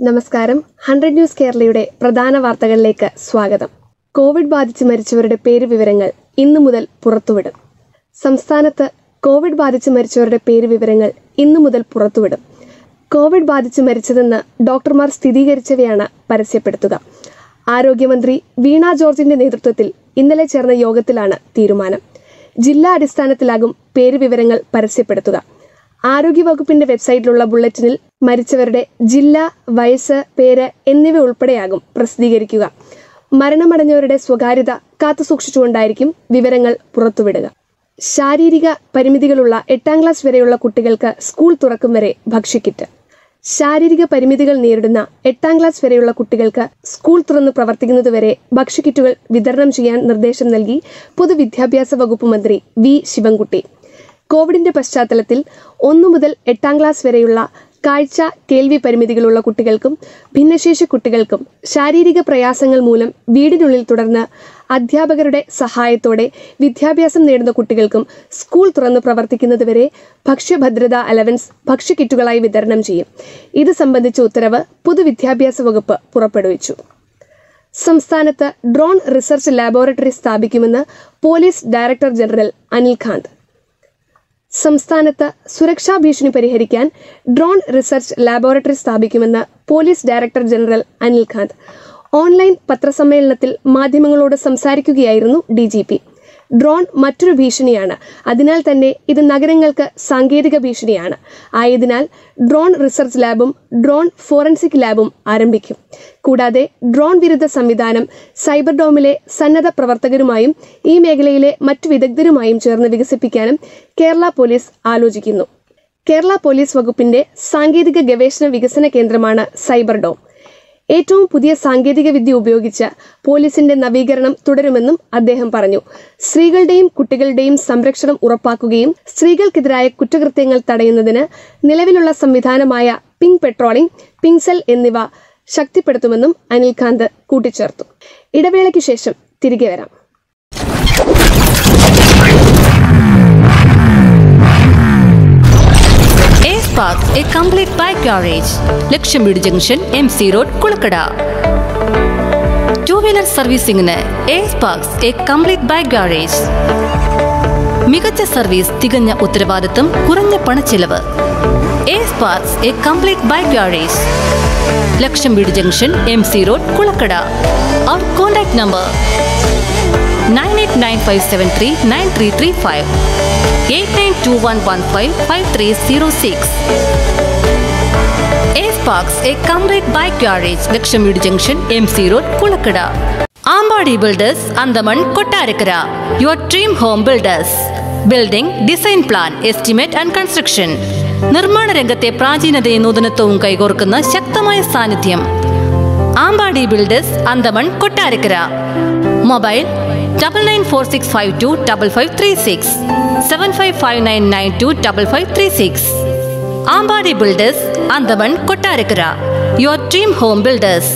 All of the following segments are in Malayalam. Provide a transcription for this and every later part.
നമസ്കാരം ഹൺഡ്രഡ് ന്യൂസ് കേരളയുടെ പ്രധാന വാർത്തകളിലേക്ക് സ്വാഗതം കോവിഡ് ബാധിച്ച് മരിച്ചവരുടെ പേര് വിവരങ്ങൾ ഇന്നു മുതൽ പുറത്തുവിടും സംസ്ഥാനത്ത് കോവിഡ് ബാധിച്ച് മരിച്ചവരുടെ പേര് വിവരങ്ങൾ ഇന്നു മുതൽ പുറത്തുവിടും കോവിഡ് ബാധിച്ച് മരിച്ചതെന്ന് ഡോക്ടർമാർ സ്ഥിരീകരിച്ചവയാണ് പരസ്യപ്പെടുത്തുക ആരോഗ്യമന്ത്രി വീണ ജോർജിന്റെ നേതൃത്വത്തിൽ ഇന്നലെ ചേർന്ന യോഗത്തിലാണ് തീരുമാനം ജില്ലാ അടിസ്ഥാനത്തിലാകും പേര് വിവരങ്ങൾ പരസ്യപ്പെടുത്തുക ആരോഗ്യവകുപ്പിന്റെ വെബ്സൈറ്റിലുള്ള ബുള്ളറ്റിനിൽ മരിച്ചവരുടെ ജില്ല വയസ്സ് പേര് എന്നിവ ഉൾപ്പെടെയാകും പ്രസിദ്ധീകരിക്കുക മരണമടഞ്ഞവരുടെ സ്വകാര്യത കാത്തുസൂക്ഷിച്ചുകൊണ്ടായിരിക്കും വിവരങ്ങൾ പുറത്തുവിടുക ശാരീരിക പരിമിതികളുള്ള എട്ടാം ക്ലാസ് വരെയുള്ള കുട്ടികൾക്ക് സ്കൂൾ തുറക്കും വരെ ഭക്ഷ്യക്കിറ്റ് ശാരീരിക പരിമിതികൾ നേരിടുന്ന എട്ടാം ക്ലാസ് വരെയുള്ള കുട്ടികൾക്ക് സ്കൂൾ തുറന്ന് പ്രവർത്തിക്കുന്നതുവരെ ഭക്ഷ്യക്കിറ്റുകൾ വിതരണം ചെയ്യാൻ നിർദ്ദേശം നൽകി പൊതുവിദ്യാഭ്യാസ വകുപ്പ് മന്ത്രി വി ശിവൻകുട്ടി കോവിഡിന്റെ പശ്ചാത്തലത്തിൽ ഒന്നു മുതൽ എട്ടാം ക്ലാസ് വരെയുള്ള കാഴ്ച കേൾവി പരിമിതികളുള്ള കുട്ടികൾക്കും ഭിന്നശേഷി കുട്ടികൾക്കും ശാരീരിക പ്രയാസങ്ങൾ മൂലം വീടിനുള്ളിൽ തുടർന്ന് അധ്യാപകരുടെ സഹായത്തോടെ വിദ്യാഭ്യാസം നേടുന്ന കുട്ടികൾക്കും സ്കൂൾ തുറന്ന് പ്രവർത്തിക്കുന്നതുവരെ ഭക്ഷ്യഭദ്രതാ അലവൻസ് ഭക്ഷ്യക്കിറ്റുകളായി വിതരണം ചെയ്യും ഇത് സംബന്ധിച്ച ഉത്തരവ് പൊതുവിദ്യാഭ്യാസ വകുപ്പ് പുറപ്പെടുവിച്ചു സംസ്ഥാനത്ത് ഡ്രോൺ റിസർച്ച് ലാബോറട്ടറി സ്ഥാപിക്കുമെന്ന് police director general Anil Kanth സംസ്ഥാനത്ത് സുരക്ഷാ ഭീഷണി പരിഹരിക്കാൻ ഡ്രോൺ റിസർച്ച് ലാബോറട്ടറി സ്ഥാപിക്കുമെന്ന് police director general Anil Kanth online പത്രസമ്മേളനത്തിൽ മാധ്യമങ്ങളോട് സംസാരിക്കുകയായിരുന്നു ഡി ജി പി ഡ്രോൺ മറ്റൊരു ഭീഷണിയാണ് അതിനാൽ തന്നെ ഇത് നഗരങ്ങൾക്ക് സാങ്കേതിക ഭീഷണിയാണ് ആയതിനാൽ ഡ്രോൺ റിസർച്ച് ലാബും ഡ്രോൺ ഫോറൻസിക് ലാബും ആരംഭിക്കും കൂടാതെ ഡ്രോൺ വിരുദ്ധ സംവിധാനം സൈബർ ഡോമിലെ സന്നദ്ധ പ്രവർത്തകരുമായും ഈ മേഖലയിലെ മറ്റു വിദഗ്ധരുമായും ചേർന്ന് വികസിപ്പിക്കാനും കേരള പോലീസ് ആലോചിക്കുന്നു കേരള പോലീസ് വകുപ്പിന്റെ സാങ്കേതിക ഗവേഷണ വികസന കേന്ദ്രമാണ് സൈബർ ഡോം ഏറ്റവും പുതിയ സാങ്കേതിക വിദ്യ ഉപയോഗിച്ച് പോലീസിന്റെ നവീകരണം തുടരുമെന്നും അദ്ദേഹം പറഞ്ഞു സ്ത്രീകളുടെയും കുട്ടികളുടെയും സംരക്ഷണം ഉറപ്പാക്കുകയും സ്ത്രീകൾക്കെതിരായ കുറ്റകൃത്യങ്ങൾ തടയുന്നതിന് നിലവിലുള്ള സംവിധാനമായ പിങ്ക് പെട്രോളിംഗ് പിങ്ക് സെൽ എന്നിവ ശക്തിപ്പെടുത്തുമെന്നും അനിൽകാന്ത് കൂട്ടിച്ചേർത്തു ഇടവേളയ്ക്ക് ശേഷം തിരികെ വരാം A spark A complete bike garage ലക്ഷ്യം വീട് junction M C road Kulakkada two wheeler സർവീസിംഗിന് A sparks A complete bike garage മികച്ച സർവീസ് തികഞ്ഞ ഉത്തരവാദിത്തം കുറഞ്ഞ പണച്ചെലവ് A sparks A complete bike garage ലക്ഷ്യം വീട് junction M C road Kulakkada our contact number nine eight nine five seven three nine three three five eight nine two one one five five three zero six A sparks A complete bike garage ലക്ഷ്മീട് junction M C road Kulakkada Ambadi builders Anthamon Kottarakkara your dream home builders building design plan estimate and construction നിർമ്മാണ രംഗത്തെ പ്രാചീനതയും നൂതനത്വവും കൈകോർക്കുന്ന ശക്തമായ സാന്നിധ്യം Ambadi builders Anthamon Kottarakkara mobile double nine four six five two double five three six seven five five nine nine two double five three six Ambadi builders Anthamon Kottarakkara your dream home builders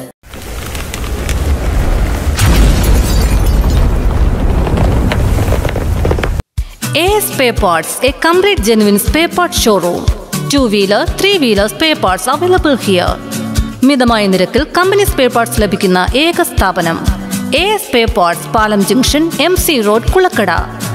A spare parts A complete genuine സ്പേ part showroom two wheeler three wheeler spare parts available here മിതമായ നിരക്കിൽ കമ്പനി സ്പേ പാർട്സ് ലഭിക്കുന്ന ഏക സ്ഥാപനം A spare parts Palam junction M C road Kulakkada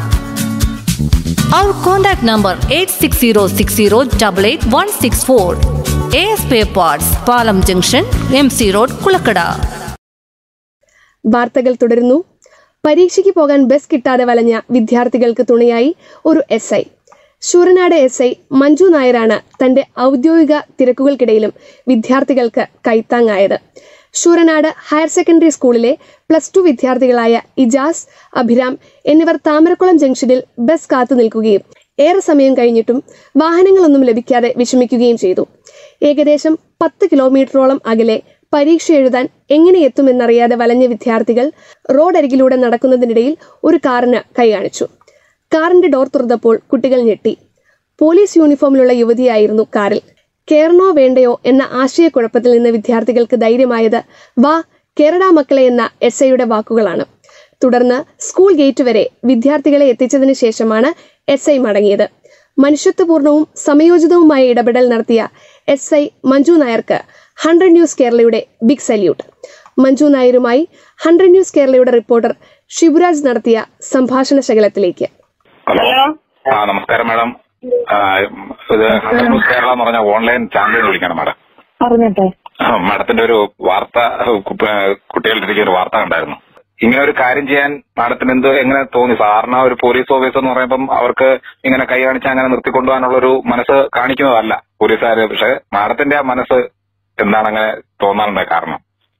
our contact number eight six zero six zero double eight one six four A spare parts Palam junction M C road Kulakkada വാർത്തകൾ തുടരുന്നു പരീക്ഷയ്ക്ക് പോകാൻ ബസ് കിട്ടാതെ വലഞ്ഞ വിദ്യാർത്ഥികൾക്ക് തുണയായി ഒരു S I Sooranad S I Manju നായരാണ് തന്റെ ഔദ്യോഗിക തിരക്കുകൾക്കിടയിലും വിദ്യാർത്ഥികൾക്ക് കൈത്താങ്ങായത് ശൂരനാട് ഹയർ സെക്കൻഡറി സ്കൂളിലെ പ്ലസ് ടു വിദ്യാർത്ഥികളായ ഇജാസ് അഭിരാം എന്നിവർ താമരക്കുളം ജംഗ്ഷനിൽ ബസ് കാത്തു നിൽക്കുകയും ഏറെ സമയം കഴിഞ്ഞിട്ടും വാഹനങ്ങളൊന്നും ലഭിക്കാതെ വിഷമിക്കുകയും ചെയ്തു ഏകദേശം പത്ത് കിലോമീറ്ററോളം അകലെ പരീക്ഷ എഴുതാൻ എങ്ങനെ എത്തുമെന്നറിയാതെ വലഞ്ഞ വിദ്യാർത്ഥികൾ റോഡരികിലൂടെ നടക്കുന്നതിനിടയിൽ ഒരു കാറിന് കൈ കാണിച്ചു കാറിന്റെ ഡോർ തുറന്നപ്പോൾ കുട്ടികൾ ഞെട്ടി പോലീസ് യൂണിഫോമിലുള്ള യുവതിയായിരുന്നു കാറിൽ കേറണോ വേണ്ടയോ എന്ന ആശയക്കുഴപ്പത്തിൽ നിന്ന് വിദ്യാർത്ഥികൾക്ക് ധൈര്യമായത് വാ കേരള മക്കളെ എന്ന എസ് ഐയുടെ വാക്കുകളാണ് തുടർന്ന് സ്കൂൾ ഗേറ്റ് വരെ വിദ്യാർത്ഥികളെ എത്തിച്ചതിന് ശേഷമാണ് എസ് ഐ മടങ്ങിയത് മനുഷ്യത്വപൂർണവും സമയോചിതവുമായ ഇടപെടൽ നടത്തിയ എസ് ഐ മഞ്ജു നായർക്ക് ഹൺഡ്രഡ് ന്യൂസ് കേരളയുടെ ബിഗ് സല്യൂട്ട് മഞ്ജു നായരുമായി ഹൺഡ്രഡ് ന്യൂസ് കേരളയുടെ റിപ്പോർട്ടർ ഷിബുരാജ് നടത്തിയ സംഭാഷണ ശകലത്തിലേക്ക് ഹലോ ഹലോ ആ നമസ്കാരം മാഡം ആ, ഇത് ഹൺഡ്രഡ് ന്യൂസ് കേരള എന്ന് പറഞ്ഞ ഓൺലൈൻ ചാനലിൽ വിളിക്കണം മാഡം പറഞ്ഞിട്ടെ ആ, മാഡത്തിന്റെ ഒരു വാർത്ത കു- കുട്ടികളുടെ ഇടയ്ക്ക് ഒരു വാർത്ത ഉണ്ടായിരുന്നു ഇങ്ങനെ ഒരു കാര്യം ചെയ്യാൻ മാഡത്തിന് എന്ത് എങ്ങനെ തോന്നി സാധാരണ ഒരു പോലീസ് ഓഫീസർ എന്ന് പറയുമ്പം അവർക്ക് ഇങ്ങനെ കൈ കാണിച്ച് അങ്ങനെ നിർത്തിക്കൊണ്ടുപോകാനുള്ള ഒരു മനസ്സ് കാണിക്കുന്നതല്ല പോലീസുകാര് പക്ഷെ മാഡത്തിന്റെ ആ മനസ്സ് എന്താണ് അങ്ങനെ തോന്നാനുള്ള കാരണം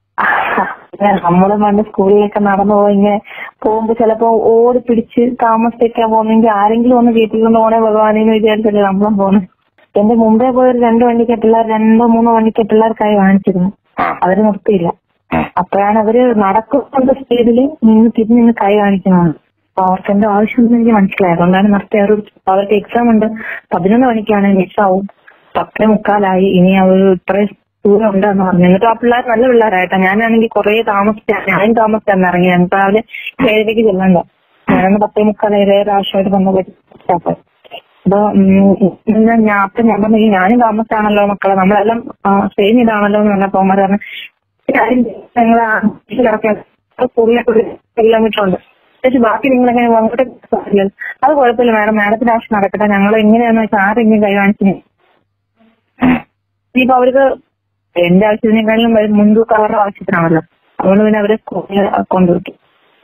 നമ്മള് പണ്ട് സ്കൂളിലൊക്കെ നടന്നു പോയി ഇങ്ങനെ പോകുമ്പോ ചിലപ്പോ ഓടി പിടിച്ച് താമസിക്കാൻ പോകുന്നെങ്കിൽ ആരെങ്കിലും ഒന്ന് കയറ്റിക്കൊണ്ട് പോണേ ഭഗവാനെന്ന് വിചാരിച്ചല്ലേ നമ്മളും പോകുന്നത് എന്റെ മുമ്പേ പോയ ഒരു രണ്ട് വണ്ടിക്ക് പിള്ളേർ രണ്ടോ മൂന്നോ വണ്ടിക്ക് പിള്ളേർക്കായി കാണിച്ചിരുന്നു ആ അവര് നിർത്തിയില്ല ഉം. അപ്പോഴാണ് അവര് നടക്കുന്ന സ്പീഡില് നിന്ന് തിരിഞ്ഞ് നിന്ന് കൈ കാണിക്കുന്നത് അപ്പൊ അവർക്ക് എന്തോ ആവശ്യമെന്ന് എനിക്ക് മനസ്സിലായി അതുകൊണ്ടാണ് നിർത്തി അവർ അവർക്ക് എക്സാം ഉണ്ട് പതിനൊന്ന് മണിക്കാണ് മിസ്സാവും പത്തേ മുക്കാലായി ഇനി അവർ ഇത്രയും ദൂരം ഉണ്ടെന്ന് പറഞ്ഞു എന്നിട്ട് ആ പിള്ളേർ നല്ല പിള്ളേരായിട്ടാ ഞാനാണെങ്കിൽ കുറെ താമസിച്ചാണ് ഞാനും താമസിച്ചാണ് ഇറങ്ങി ഞങ്ങൾക്ക് രാവിലെ ഏഴരയ്ക്ക് ചെല്ലണ്ട ഞാനന്ന് പത്തേ മുക്കാലായി ഏറെ പ്രാവശ്യമായിട്ട് വന്ന പറ്റി അപ്പൊ ഉം, ഞാൻ ഞാൻ അപ്പൊ ഞാൻ പറഞ്ഞു "ഈ ഞാനും താമസിച്ചാണല്ലോ മക്കളെ നമ്മളെല്ലാം സെയിം ഇതാണല്ലോ എന്ന് പറഞ്ഞ പോകാൻ പറഞ്ഞു ഞങ്ങൾ സ്കൂളിലേക്ക് ഒരു കിലോമീറ്റർ ഉണ്ട് പക്ഷെ ബാക്കി നിങ്ങൾ എങ്ങനെ അങ്ങോട്ട് സാരില്ല അത് കുഴപ്പമില്ല മാഡം മാഡത്തിന്റെ ആവശ്യം നടക്കട്ടെ ഞങ്ങൾ എങ്ങനെയാന്ന് വെച്ചാൽ ആരെങ്കിലും കൈ കാണിച്ചു ഇനിയിപ്പോ അവർക്ക് എന്റെ ആവശ്യത്തിനേക്കാളും വരും മുൻതൂക്കം അവരുടെ ആവശ്യത്തിനാണല്ലോ അതുകൊണ്ട് പിന്നെ അവരെ സ്കൂളിൽ കൊണ്ടുവിട്ടു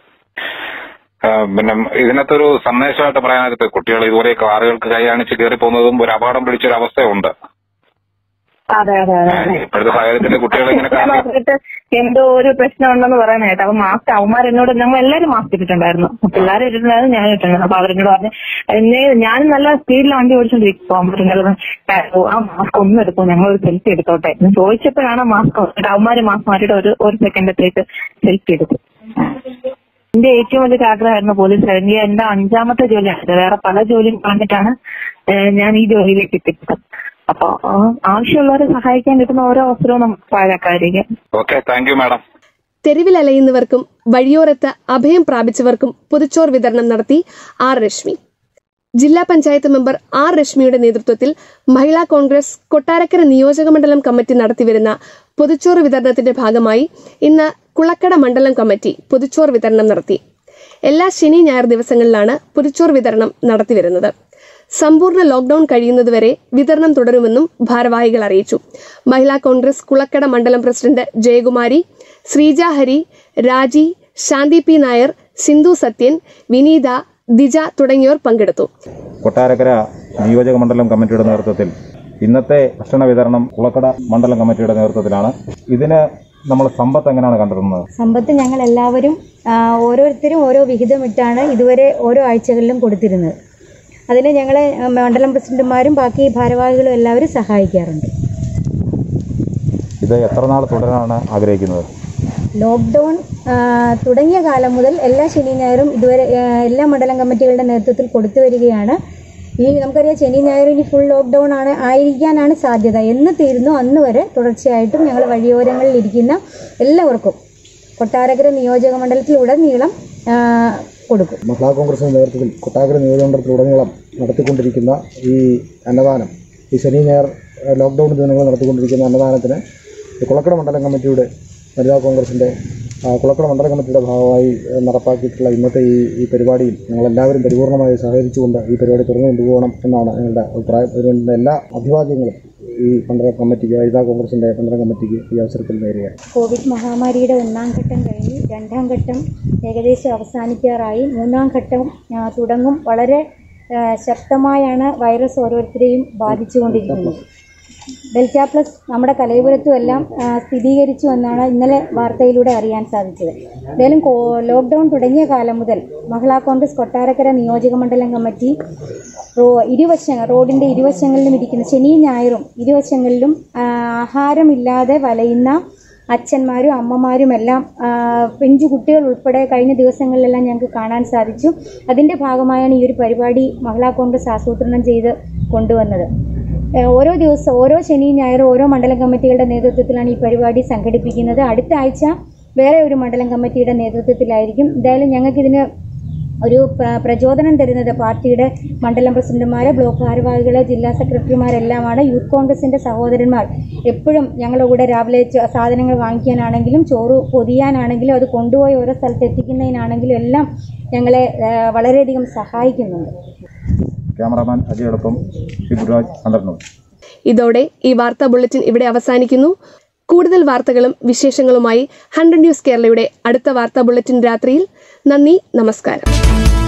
ആ, പിന്നെ ഇതിനകത്തൊരു സന്ദേശമായിട്ട് പറയാനായിട്ട് കുട്ടികൾ ഇതുപോലെ കാറുകൾക്ക് കൈ കാണിച്ച് കയറി പോകുന്നതും ഒരു അപകടം പിടിച്ചൊരു അവസ്ഥയുണ്ട് അതെ അതെ അതെ അതെ ഇപ്പോഴത്തെ സാഹചര്യത്തിൽ കുട്ടികൾ ഇങ്ങനെ ഞാൻ നോക്കിയിട്ട് എന്തോ ഒരു പ്രശ്നം ഉണ്ടെന്ന് പറയാൻ കേട്ടോ അപ്പൊ മാസ്ക് അവന്മാർ എന്നോട് ഞങ്ങൾ എല്ലാവരും മാസ്ക് ഇട്ടിട്ടുണ്ടായിരുന്നു പിള്ളേരെ ഇട്ടിട്ടുണ്ടായിരുന്നു ഞാൻ ഇട്ടിട്ടുണ്ടായിരുന്നു അപ്പൊ അവരെന്നോട് പറഞ്ഞു എന്നെ ഞാൻ നല്ല സ്പീഡിൽ വണ്ടി ഓടിച്ചോണ്ടിരിക്കും അവന്മാരെന്നോട് പറഞ്ഞു, "ഓ, ആ മാസ്ക് ഒന്നും എടുത്തോ ഞങ്ങൾ ഒരു സെൽഫി എടുത്തോട്ടെ എന്ന് ചോദിച്ചപ്പോഴാണ് മാസ്ക് അവന്മാര് മാസ്ക് മാറ്റിയിട്ട് ഒരു ഒരു സെക്കൻഡത്തേക്ക് സെൽഫി എടുത്തു എന്റെ ഏറ്റവും വലിയൊരു ആഗ്രഹമായിരുന്നു പോലീസ് എനിക്ക് എന്റെ അഞ്ചാമത്തെ ജോലിയാണ് വേറെ പല ജോലിയും പറഞ്ഞിട്ടാണ് ഏഹ് ഞാൻ ഈ ജോലിയിലേക്ക് എത്തിപ്പെട്ടത് അപ്പൊ ആ, ആവശ്യമുള്ളവരെ സഹായിക്കാൻ കിട്ടുന്ന ഓരോ അവസരവും നമുക്ക് പാഴാക്കാതിരിക്കാം ഓക്കെ താങ്ക് യു മാഡം തെരുവിൽ അലയുന്നവർക്കും വഴിയോരത്ത് അഭയം പ്രാപിച്ചവർക്കും പൊതിച്ചോർ വിതരണം നടത്തി ആർ രശ്മി ജില്ലാ പഞ്ചായത്ത് മെമ്പർ ആർ രശ്മിയുടെ നേതൃത്വത്തിൽ മഹിളാ കോൺഗ്രസ് കൊട്ടാരക്കര നിയോജക മണ്ഡലം കമ്മിറ്റി നടത്തിവരുന്ന പൊതിച്ചോർ വിതരണത്തിന്റെ ഭാഗമായി ഇന്ന് കുളക്കട മണ്ഡലം കമ്മിറ്റി പൊതിച്ചോർ വിതരണം നടത്തി എല്ലാ ശനി ഞായർ ദിവസങ്ങളിലാണ് പൊതിച്ചോർ വിതരണം നടത്തിവരുന്നത് സമ്പൂർണ്ണ ലോക്ഡൌൺ കഴിയുന്നതുവരെ വിതരണം തുടരുമെന്നും ഭാരവാഹികൾ അറിയിച്ചു മഹിളാ കോൺഗ്രസ് കുളക്കട മണ്ഡലം പ്രസിഡന്റ് ജയകുമാരി ശ്രീജ ഹരി രാജി ശാന്തി പി നായർ സിന്ധു സത്യൻ വിനീത ദിജ തുടങ്ങിയവർ പങ്കെടുത്തു കൊട്ടാരക്കര നിയോജക മണ്ഡലം കമ്മിറ്റിയുടെ നേതൃത്വത്തിൽ ഇന്നത്തെ ഭക്ഷണ വിതരണം കുളക്കട മണ്ഡലം കമ്മിറ്റിയുടെ നേതൃത്വത്തിലാണ് ഇതിന് നമ്മൾ സമ്പത്ത് എങ്ങനെയാണ് കണ്ടെത്തുന്നത് സമ്പത്ത് ഞങ്ങൾ എല്ലാവരും ആ, ഓരോരുത്തരും ഓരോ വിഹിതമിട്ടാണ് ഇതുവരെ ഓരോ ആഴ്ചകളിലും കൊടുത്തിരുന്നത് അതിന് ഞങ്ങളെ ആ, മണ്ഡലം പ്രസിഡന്റുമാരും ബാക്കി ഭാരവാഹികളും എല്ലാവരും സഹായിക്കാറുണ്ട് ഇത് എത്ര നാൾ തുടരാനാണ് ആഗ്രഹിക്കുന്നത് ലോക്ക്ഡൗൺ ആ, തുടങ്ങിയ കാലം മുതൽ എല്ലാ ശനി ഞായറും ഇതുവരെ ആ, എല്ലാ മണ്ഡലം കമ്മിറ്റികളുടെ നേതൃത്വത്തിൽ കൊടുത്തു വരികയാണ് ഈ നമുക്കറിയാം ശനി ഞായറും ഇനി ഫുൾ ലോക്ക്ഡൗൺ ആണ് ആയിരിക്കാനാണ് സാധ്യത എന്ന് തീരുന്നു അന്ന് വരെ തുടർച്ചയായിട്ടും ഞങ്ങൾ വഴിയോരങ്ങളിൽ ഇരിക്കുന്ന എല്ലാവർക്കും കൊട്ടാരക്കര നിയോജക മണ്ഡലത്തിലുടനീളം ആ, കൊടുക്കും മഹിളാ കോൺഗ്രസിന്റെ നേതൃത്വത്തിൽ കൊട്ടാകര നിയോജകമണ്ഡലത്തിലുടനീളം നടത്തിക്കൊണ്ടിരിക്കുന്ന ഈ അന്നദാനം ഈ ശനി ഞായർ ഏഹ്, ലോക്ക്ഡൗൺ ദിനങ്ങൾ നടത്തിക്കൊണ്ടിരിക്കുന്ന അന്നദാനത്തിന് ഈ കുളക്കട മണ്ഡലം കമ്മിറ്റിയുടെ വനിതാ കോൺഗ്രസിന്റെ ആ, കുളക്കട മണ്ഡലം കമ്മിറ്റിയുടെ ഭാഗമായി ഏഹ്, നടപ്പാക്കിയിട്ടുള്ള ഇന്നത്തെ ഈ ഈ പരിപാടിയിൽ ഞങ്ങളെല്ലാവരും പരിപൂർണമായി സഹകരിച്ചുകൊണ്ട് ഈ പരിപാടി തുറന്നു കൊണ്ടുപോകണം എന്നാണ് ഞങ്ങളുടെ അഭിപ്രായം അതിനുള്ള എല്ലാ അഭിവാദ്യങ്ങളും ഈ മണ്ഡലം കമ്മിറ്റിക്ക് വനിതാ കോൺഗ്രസിന്റെ മണ്ഡലം കമ്മിറ്റിക്ക് ഈ അവസരത്തിൽ നേരുകയാണ് കോവിഡ് മഹാമാരിയുടെ ഒന്നാം ഘട്ടം കഴിഞ്ഞ് രണ്ടാം ഘട്ടം ഏകദേശം അവസാനിക്കാറായി മൂന്നാം ഘട്ടം ആ, തുടങ്ങും വളരെ ആ, ശക്തമായാണ് വൈറസ് ഓരോരുത്തരെയും ബാധിച്ചുകൊണ്ടിരിക്കുന്നത് ഡെൽറ്റ പ്ലസ് നമ്മുടെ കലയപുരത്തും എല്ലാം ആ, സ്ഥിരീകരിച്ചു എന്നാണ് ഇന്നലെ വാർത്തയിലൂടെ അറിയാൻ സാധിച്ചത് എന്തായാലും കോ ലോക്ക്ഡൗൺ തുടങ്ങിയ കാലം മുതൽ മഹിളാ കോൺഗ്രസ് കൊട്ടാരക്കര നിയോജക മണ്ഡലം കമ്മിറ്റി റോ ഇരുവശങ്ങൾ റോഡിന്റെ ഇരുവശങ്ങളിലും ഇരിക്കുന്ന ശനിയും ഞായറും ഇരുവശങ്ങളിലും ആ, ആഹാരമില്ലാതെ വലയുന്ന അച്ഛന്മാരും അമ്മമാരും എല്ലാം ആ, പിഞ്ചു കുട്ടികൾ ഉൾപ്പെടെ കഴിഞ്ഞ ദിവസങ്ങളിലെല്ലാം ഞങ്ങൾക്ക് കാണാൻ സാധിച്ചു അതിന്റെ ഭാഗമായാണ് ഈ ഒരു പരിപാടി മഹിളാ കോൺഗ്രസ് ആസൂത്രണം ചെയ്ത് കൊണ്ടുവന്നത് ഏ, ഓരോ ദിവസം ഓരോ ശനിയും ഞായറും ഓരോ മണ്ഡലം കമ്മിറ്റികളുടെ നേതൃത്വത്തിലാണ് ഈ പരിപാടി സംഘടിപ്പിക്കുന്നത് അടുത്ത ആഴ്ച വേറെ ഒരു മണ്ഡലം കമ്മിറ്റിയുടെ നേതൃത്വത്തിലായിരിക്കും എന്തായാലും ഞങ്ങൾക്കിതിന് ഒരു പ്ര- പ്രചോദനം തരുന്നത് പാർട്ടിയുടെ മണ്ഡലം പ്രസിഡന്റുമാര് ബ്ലോക്ക് ഭാരവാഹികള് ജില്ലാ സെക്രട്ടറിമാരെല്ലാമാണ് യൂത്ത് കോൺഗ്രസിന്റെ സഹോദരന്മാർ എപ്പോഴും ഞങ്ങളുടെ കൂടെ രാവിലെ ച- സാധനങ്ങൾ വാങ്ങിക്കാനാണെങ്കിലും ചോറ് പൊതിയാനാണെങ്കിലും അത് കൊണ്ടുപോയി ഓരോ സ്ഥലത്ത് എത്തിക്കുന്നതിനാണെങ്കിലും എല്ലാം ഞങ്ങളെ ആ, വളരെയധികം സഹായിക്കുന്നുണ്ട് ക്യാമറാമാൻ അജയോടൊപ്പം ശിവരാജ് കണ്ടർന്നു ഇതോടെ ഈ വാർത്താ ബുള്ളറ്റിൻ ഇവിടെ അവസാനിക്കുന്നു കൂടുതൽ വാർത്തകളും വിശേഷങ്ങളുമായി ഹൺഡ്രഡ് ന്യൂസ് കേരളയുടെ അടുത്ത വാർത്താ ബുള്ളറ്റിൻ രാത്രിയിൽ നന്ദി നമസ്കാരം